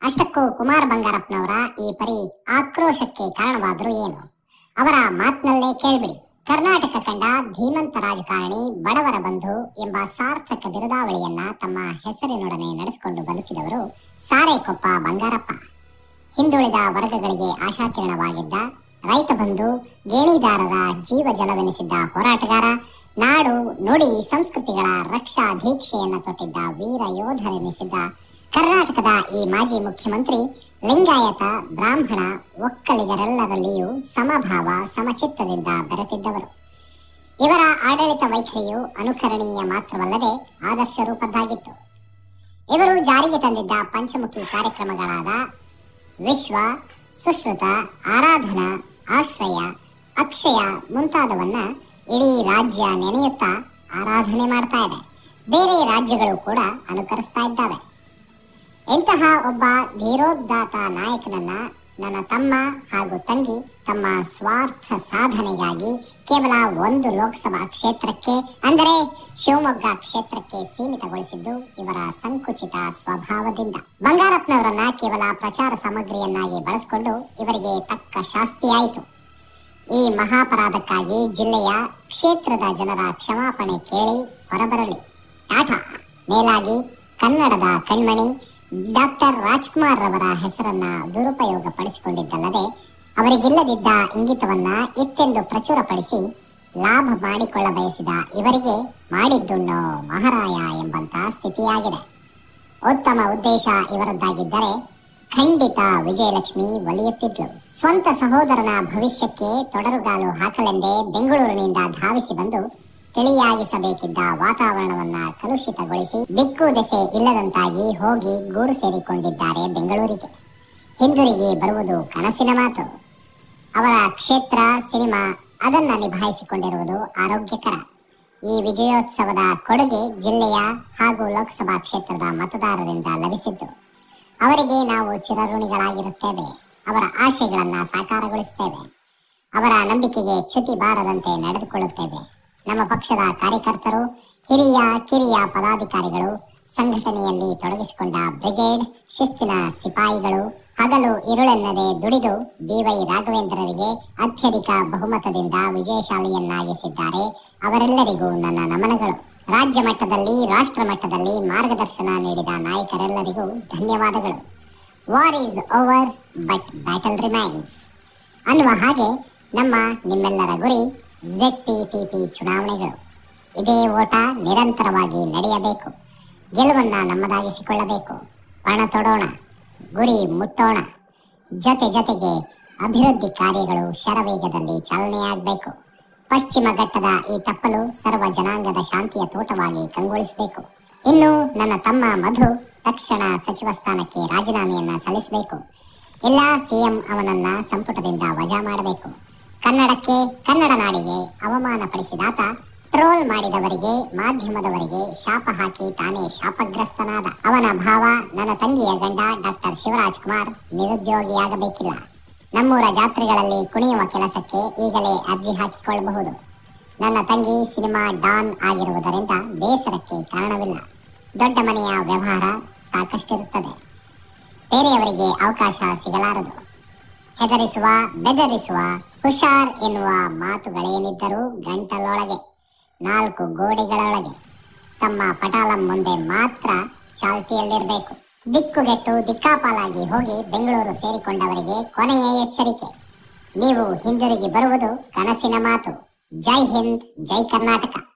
ಅಷ್ಟಕ್ಕೂ ಕುಮಾರ್ ಬಂಗಾರಪ್ಪನವರ ಈ ಪರಿ ಆಕ್ರೋಶಕ್ಕೆ ಕಾರಣವಾದರೂ ಏನು ಅವರ ಮಾತಿನಲ್ಲೇ ಕೇಳ್ಬಿಡಿ ಕರ್ನಾಟಕ ಕಂಡ ಧೀಮಂತ ರಾಜಕಾರಣಿ ಬಡವರ ಬಂಧು ಎಂಬ ಸಾರ್ಥಕ ಬಿರುದಾವಳಿಯನ್ನ ತಮ್ಮ ಹೆಸರಿನೊಡನೆ ನಡೆಸಿಕೊಂಡು ಬದುಕಿದವರು ಸಾರೇಕೊಪ್ಪ ಬಂಗಾರಪ್ಪ ಹಿಂದುಳಿದ ವರ್ಗಗಳಿಗೆ ಆಶಾಕಿರಣವಾಗಿದ್ದ ರೈತ ಬಂಧು ಗೇಣಿದಾರರ ಜೀವ ಜಲವೆನಿಸಿದ್ದ ಹೋರಾಟಗಾರ ನಾಡು ನುಡಿ ಸಂಸ್ಕೃತಿಗಳ ರಕ್ಷಾ ದೀಕ್ಷೆಯನ್ನ ತೊಟ್ಟಿದ್ದ ವೀರ ಯೋಧರೆನಿಸಿದ್ದ ಕರ್ನಾಟಕದ ಈ ಮಾಜಿ ಮುಖ್ಯಮಂತ್ರಿ ಲಿಂಗಾಯತ ಬ್ರಾಹ್ಮಣ ಒಕ್ಕಲಿಗರೆಲ್ಲರಲ್ಲಿಯೂ ಸಮಭಾವ ಸಮಚಿತ್ತದಿಂದ ಬೆರೆತಿದ್ದವರು ಇವರ ಆಡಳಿತ ವೈಖರಿಯು ಅನುಕರಣೀಯ ಮಾತ್ರವಲ್ಲದೆ ಆದರ್ಶ ರೂಪದ್ದಾಗಿತ್ತು ಇವರು ಜಾರಿಗೆ ತಂದಿದ್ದ ಪಂಚಮುಖಿ ಕಾರ್ಯಕ್ರಮಗಳಾದ ವಿಶ್ವ ಸುಶ್ರುತ ಆರಾಧನಾ ಆಶ್ರಯ ಅಕ್ಷಯ ಮುಂತಾದವನ್ನ ಇಡೀ ರಾಜ್ಯ ನೆನೆಯುತ್ತಾ ಆರಾಧನೆ ಮಾಡ್ತಾ ಇದೆ ಬೇರೆ ರಾಜ್ಯಗಳು ಕೂಡ ಅನುಕರಿಸ್ತಾ ಇದ್ದಾವೆ ಇಂತಹ ಒಬ್ಬ ಧೀರೋದ್ದಾತ ನಾಯಕನನ್ನ ನನ್ನ ತಮ್ಮ ಹಾಗೂ ತಂಗಿ ತಮ್ಮ ಸ್ವಾರ್ಥ ಸಾಧನೆಗಾಗಿ ಕೇವಲ ಒಂದು ಲೋಕಸಭಾ ಕ್ಷೇತ್ರಕ್ಕೆ ಅಂದರೆ ಶಿವಮೊಗ್ಗ ಕ್ಷೇತ್ರಕ್ಕೆ ಸೀಮಿತಗೊಳಿಸಿದ್ದು ಇವರ ಸಂಕುಚಿತ ಸ್ವಭಾವದಿಂದ ಬಂಗಾರಪ್ಪನವರನ್ನ ಕೇವಲ ಪ್ರಚಾರ ಸಾಮಗ್ರಿಯನ್ನಾಗಿ ಬಳಸಿಕೊಂಡು ಇವರಿಗೆ ತಕ್ಕ ಶಾಸ್ತಿಯಾಯಿತು ಈ ಮಹಾಪರಾಧಕ್ಕಾಗಿ ಜಿಲ್ಲೆಯ ಕ್ಷೇತ್ರದ ಜನರ ಕ್ಷಮಾಪಣೆ ಕೇಳಿ ಹೊರಬರಲಿ ಟಾಟಾ ಮೇಲಾಗಿ ಕನ್ನಡದ ಕಣ್ಮಣಿ ಡಾಕ್ಟರ್ ರಾಜ್ಕುಮಾರ್ ರವರ ಹೆಸರನ್ನ ದುರುಪಯೋಗ ಪಡಿಸಿಕೊಂಡಿದ್ದಲ್ಲದೆ ಅವರಿಗಿಲ್ಲದಿದ್ದ ಇಂಗಿತವನ್ನ ಇತ್ತೆಂದು ಪ್ರಚುರಪಡಿಸಿ ಲಾಭ ಮಾಡಿಕೊಳ್ಳ ಬಯಸಿದ ಇವರಿಗೆ ಮಾಡಿದ್ದುಣ್ಣೋ ಮಹಾರಾಯ ಎಂಬಂತ ಸ್ಥಿತಿಯಾಗಿದೆ ಉತ್ತಮ ಉದ್ದೇಶ ಇವರದ್ದಾಗಿದ್ದರೆ ಖಂಡಿತ ವಿಜಯಲಕ್ಷ್ಮಿ ಒಲಿಯುತ್ತಿದ್ಲು ಸ್ವಂತ ಸಹೋದರನ ಭವಿಷ್ಯಕ್ಕೆ ತೊಡರುಗಾಲು ಹಾಕಲೆಂದೇ ಬೆಂಗಳೂರಿನಿಂದ ಧಾವಿಸಿ ಬಂದು ತಿಳಿಯಾಗಿಸಬೇಕಿದ್ದ ವಾತಾವರಣವನ್ನ ಕಲುಷಿತಗೊಳಿಸಿ ದಿಕ್ಕು ದೆಸೆ ಇಲ್ಲದಂತಾಗಿ ಹೋಗಿ ಗೂಡು ಸೇರಿಕೊಂಡಿದ್ದಾರೆ ಬೆಂಗಳೂರಿಗೆ ಹಿಂದಿರುಗಿ ಬರುವುದು ಕನಸಿನ ಮಾತು ಅವರ ಕ್ಷೇತ್ರ ಸಿನಿಮಾ ಅದನ್ನ ನಿಭಾಯಿಸಿಕೊಂಡಿರುವುದು ಆರೋಗ್ಯಕರ ಈ ವಿಜಯೋತ್ಸವದ ಕೊಡುಗೆ ಜಿಲ್ಲೆಯ ಹಾಗೂ ಲೋಕಸಭಾ ಕ್ಷೇತ್ರದ ಮತದಾರರಿಂದ ಲಭಿಸಿದ್ದು ಅವರಿಗೆ ನಾವು ಚಿರಋಣಿಗಳಾಗಿರುತ್ತೇವೆ ಅವರ ಆಶೆಗಳನ್ನ ಸಾಕಾರಗೊಳಿಸುತ್ತೇವೆ ಅವರ ನಂಬಿಕೆಗೆ ಚ್ಯುತಿ ಬಾರದಂತೆ ನಡೆದುಕೊಳ್ಳುತ್ತೇವೆ ನಮ್ಮ ಪಕ್ಷದ ಕಾರ್ಯಕರ್ತರು ಹಿರಿಯ ಕಿರಿಯ ಪದಾಧಿಕಾರಿಗಳು ಸಂಘಟನೆಯಲ್ಲಿ ತೊಡಗಿಸಿಕೊಂಡ ಬ್ರಿಗೇಡ್ ಶಿಸ್ತಿನ ಸಿಪಾಯಿಗಳು ಹಗಲು ಇರುಳೆನ್ನದೆ ದುಡಿದು ಬಿವೈ ರಾಘವೇಂದ್ರರಿಗೆ ಅತ್ಯಧಿಕ ಬಹುಮತದಿಂದ ವಿಜಯಶಾಲಿಯನ್ನಾಗಿಸಿದ್ದಾರೆ ಅವರೆಲ್ಲರಿಗೂ ನನ್ನ ನಮನಗಳು ರಾಜ್ಯ ಮಟ್ಟದಲ್ಲಿ ರಾಷ್ಟ್ರ ಮಟ್ಟದಲ್ಲಿ ಮಾರ್ಗದರ್ಶನ ನೀಡಿದ ನಾಯಕರೆಲ್ಲರಿಗೂ ಧನ್ಯವಾದಗಳು war is over but battle remains ಅನ್ನುವ ಹಾಗೆ ನಮ್ಮ ನಿಮ್ಮೆಲ್ಲರ ಗುರಿ ಟಿ ಚುನಾವಣೆಗಳು ಇದೇ ಓಟ ನಿರಂತರವಾಗಿ ನಡೆಯಬೇಕು ಗೆಲುವನ್ನ ನಮ್ಮದಾಗಿಸಿಕೊಳ್ಳಬೇಕು ಪಣ ತೊಡೋಣ ಗುರಿ ಮುಟ್ಟೋಣ ಜೊತೆ ಜೊತೆಗೆ ಅಭಿವೃದ್ಧಿ ಕಾರ್ಯಗಳು ಶರವೇಗದಲ್ಲಿ ಚಾಲನೆಯಾಗಬೇಕು ಪಶ್ಚಿಮ ಘಟ್ಟದ ಈ ತಪ್ಪಲು ಸರ್ವ ಜನಾಂಗದ ಶಾಂತಿಯ ತೋಟವಾಗಿ ಕಂಗೊಳಿಸಬೇಕು ಇನ್ನು ನನ್ನ ತಮ್ಮ ಮಧು ತಕ್ಷಣ ಸಚಿವ ಸ್ಥಾನಕ್ಕೆ ರಾಜೀನಾಮೆಯನ್ನ ಸಲ್ಲಿಸಬೇಕು ಎಲ್ಲ ಸಿಎಂ ಅವನನ್ನ ಸಂಪುಟದಿಂದ ವಜಾ ಮಾಡಬೇಕು ಕನ್ನಡಕ್ಕೆ ಕನ್ನಡ ನಾಡಿಗೆ ಅವಮಾನ ಪಡಿಸಿದಾತ ಟ್ರೋಲ್ ಮಾಡಿದವರಿಗೆ ಮಾಧ್ಯಮದವರಿಗೆ ಶಾಪ ಹಾಕಿ ತಾನೇ ಶಾಪಗ್ರಸ್ತನಾದ ಅವನ ಭಾವ ನನ್ನ ತಂಗಿಯ ಗಂಡ ಡಾಕ್ಟರ್ ಶಿವರಾಜ್ ಕುಮಾರ್ ನಿರುದ್ಯೋಗಿಯಾಗಬೇಕಿಲ್ಲ ನಮ್ಮೂರ ಜಾತ್ರೆಗಳಲ್ಲಿ ಕುಣಿಯುವ ಕೆಲಸಕ್ಕೆ ಈಗಲೇ ಅರ್ಜಿ ಹಾಕಿಕೊಳ್ಳಬಹುದು ನನ್ನ ತಂಗಿ ಸಿನಿಮಾ ಡಾನ್ ಆಗಿರುವುದರಿಂದ ಬೇಸರಕ್ಕೆ ಕಾರಣವಿಲ್ಲ ದೊಡ್ಡ ಮನೆಯ ವ್ಯವಹಾರ ಸಾಕಷ್ಟಿರುತ್ತದೆ ಬೇರೆಯವರಿಗೆ ಅವಕಾಶ ಸಿಗಲಾರದು ಹೆದರಿಸುವ ಬೆದರಿಸುವ ಹುಷಾರ್ ಎನ್ನುವ ಮಾತುಗಳೇನಿದ್ದರೂ ಗಂಟಲೊಳಗೆ ನಾಲ್ಕು ಗೋಡೆಗಳೊಳಗೆ ತಮ್ಮ ಪಟಾಲಂ ಮುಂದೆ ಮಾತ್ರ ಚಾಲ್ತಿಯಲ್ಲಿರಬೇಕು ದಿಕ್ಕುಗೆಟ್ಟು ದಿಕ್ಕಾಪಾಲಾಗಿ ಹೋಗಿ ಬೆಂಗಳೂರು ಸೇರಿಕೊಂಡವರಿಗೆ ಕೊನೆಯ ಎಚ್ಚರಿಕೆ ನೀವು ಹಿಂದಿರುಗಿ ಬರುವುದು ಕನಸಿನ ಮಾತು ಜೈ ಹಿಂದ್ ಜೈ ಕರ್ನಾಟಕ